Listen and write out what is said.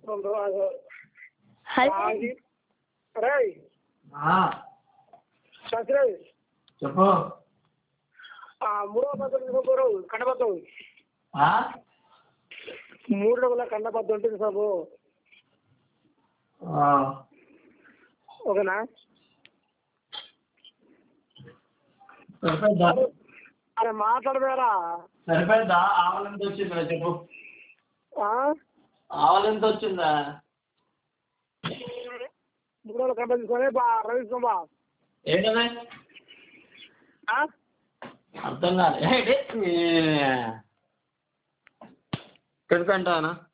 రెండు అది హలో అది రేయ్ ఆ, సత్యరాజ్ చెప్పు ఆ మూడవ పద్ధతి తీసుకోరు కండబద్ధం ఆ? మూడు రోజుల కండబద్ధం ఉంటుంది సాబు ఆ, ఓకేనా సరిపోద్దా అరే మాట్లాడదారా సరిపోద్దా ఆవలి ఎంత వచ్చిందా చెప్పు ఆ? ఆవలి ఎంత వచ్చిందా మూడు రోజుల కండ తీసుకొని బా రవిసుకో బా ఏంటది ఆ? అర్థం కాదు ఏంటి పెట్టుకుంటానా